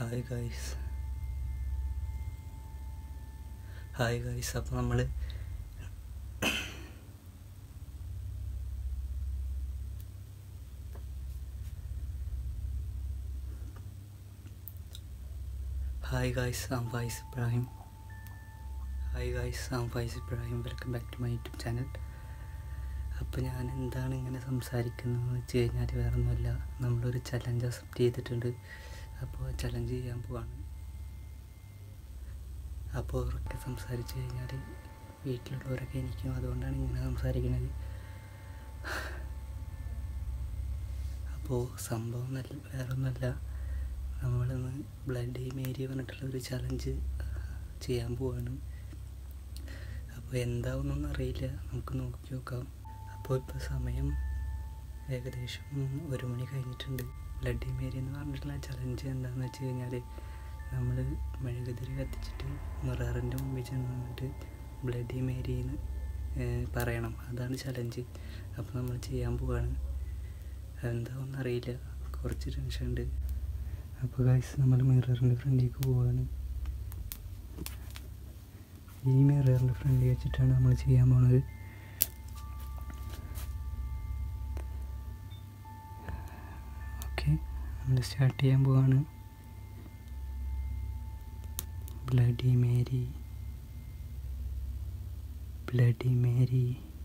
hi guys hi guys അപ്പോൾ നമ്മൾ hi guys I'm Faiz Ibrahim hi guys I'm Faiz Ibrahim welcome back to my YouTube channel അപ്പോൾ ഞാൻ എന്താണ് ഇങ്ങനെ സംസാരിക്കുന്നതെന്ന് വെച്ച് കഴിഞ്ഞാൽ വേറെ ഒന്നുമല്ല നമ്മളൊരു ചലഞ്ച് അക്സെപ്റ്റ് ചെയ്തിട്ടുണ്ട് അപ്പോൾ ചലഞ്ച് ചെയ്യാൻ പോവാണ് അപ്പോൾ ഉറക്കെ സംസാരിച്ച് കഴിഞ്ഞാൽ വീട്ടിലുള്ളവരൊക്കെ എനിക്കും അതുകൊണ്ടാണ് ഇങ്ങനെ സംസാരിക്കുന്നത് അപ്പോൾ സംഭവം നല്ല വേറെ ഒന്നുമല്ല നമ്മളിന്ന് ബ്ലഡ് മേരി പറഞ്ഞിട്ടുള്ള ഒരു ചലഞ്ച് ചെയ്യാൻ പോവാണ് അപ്പോൾ എന്താവുന്നൊന്നും അറിയില്ല നമുക്ക് നോക്കി നോക്കാം അപ്പോൾ ഇപ്പോൾ സമയം ഏകദേശം ഒരു മണി കഴിഞ്ഞിട്ടുണ്ട് ബ്ലഡ് മേരി എന്ന് പറഞ്ഞിട്ടുള്ള ചലഞ്ച് എന്താണെന്ന് വെച്ച് കഴിഞ്ഞാൽ നമ്മൾ മെഴുകുതിരി കത്തിച്ചിട്ട് മിററിൻ്റെ മുമ്പിൽ ചെന്ന് നിന്നിട്ട് ബ്ലഡി മേരി എന്ന് പറയണം അതാണ് ചലഞ്ച് അപ്പോൾ നമ്മൾ ചെയ്യാൻ പോവാണ് എന്താവുമെന്ന് അറിയില്ല കുറച്ച് ടെൻഷൻ ഉണ്ട് അപ്പോൾ ഗൈസ് നമ്മൾ മിററിൻ്റെ ഫ്രണ്ടിലേക്ക് പോവാണ് ഈ മിററിൻ്റെ ഫ്രണ്ടിൽ വെച്ചിട്ടാണ് നമ്മൾ ചെയ്യാൻ പോണത് ഓക്കെ നമ്മൾ സ്റ്റാർട്ട് ചെയ്യാൻ പോവാണ് bloody Mary bloody Mary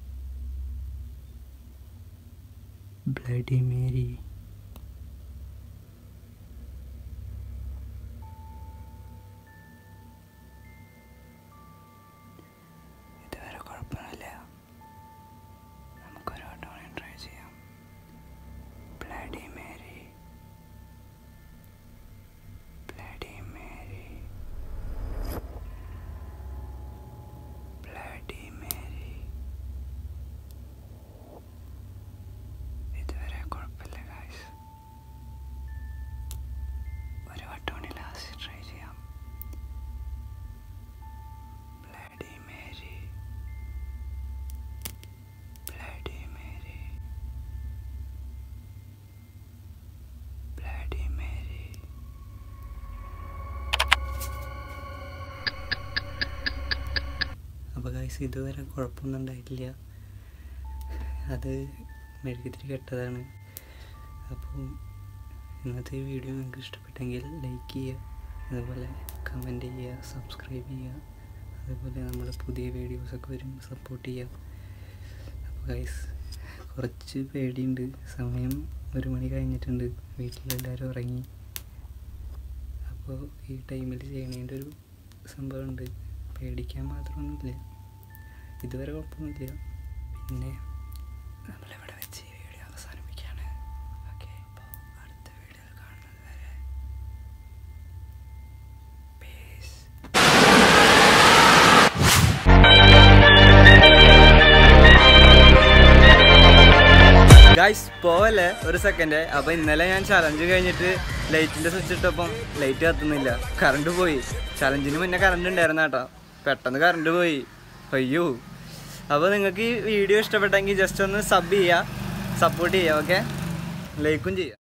bloody Mary ഇതുവരെ കുഴപ്പമൊന്നുമില്ല നമുക്കൊരു വട്ടം കൂടി ട്രൈ ചെയ്യാം bloody Mary bloody Mary bloody Mary ഇതുവരെ കുഴപ്പമില്ല ഗായ്സ് ഒരു വട്ടം കൂടി ലാസ്റ്റ് ട്രൈ ചെയ്യാം bloody Mary bloody Mary bloody Mary അപ്പോൾ ഗൈസ് ഇതുവരെ കുഴപ്പമൊന്നും ഉണ്ടായിട്ടില്ല അത് മെഴുകുതിരി കെട്ടതാണ് അപ്പോൾ ഇന്നത്തെ വീഡിയോ നിങ്ങൾക്ക് ഇഷ്ടപ്പെട്ടെങ്കിൽ ലൈക്ക് ചെയ്യുക അതുപോലെ കമൻറ്റ് ചെയ്യുക സബ്സ്ക്രൈബ് ചെയ്യുക അതുപോലെ നമ്മൾ പുതിയ വീഡിയോസൊക്കെ വരും സപ്പോർട്ട് ചെയ്യുക അപ്പോൾ ഗൈസ് കുറച്ച് പേടിയുണ്ട് സമയം ഒരു മണി കഴിഞ്ഞിട്ടുണ്ട് വീട്ടിലെല്ലാവരും ഉറങ്ങി അപ്പോൾ ഈ ടൈമിൽ ചെയ്യണതിൻ്റെ ഒരു സംഭവമുണ്ട് പേടിക്കാൻ മാത്രമൊന്നുമില്ല ഇതുവരെ കുഴപ്പമൊന്നുമില്ല പിന്നെ നമ്മളിവിടെ വെച്ച് ഈ വീഡിയോ അവസാനിപ്പിക്കുകയാണ് ഓക്കെ അപ്പോൾ അടുത്ത വീഡിയോയിൽ കാണുന്നത് വരെ പീസ് ഗൈസ് പോവല്ലേ ഒരു സെക്കൻഡ് അപ്പൊ ഇന്നലെ ഞാൻ ചലഞ്ച് കഴിഞ്ഞിട്ട് ലൈറ്റിന്റെ സ്വിച്ച് ഇട്ടപ്പം ലൈറ്റ് കത്തുന്നില്ല കറണ്ട് പോയി ചലഞ്ചിന് മുന്നേ കറണ്ട് ഉണ്ടായിരുന്ന കേട്ടോ പെട്ടെന്ന് കറണ്ട് പോയി അയ്യോ അപ്പോൾ നിങ്ങൾക്ക് ഈ വീഡിയോ ഇഷ്ടപ്പെട്ടെങ്കിൽ ജസ്റ്റ് ഒന്ന് സബ് ചെയ്യുക സപ്പോർട്ട് ചെയ്യുക ഓക്കെ ലൈക്കും ചെയ്യുക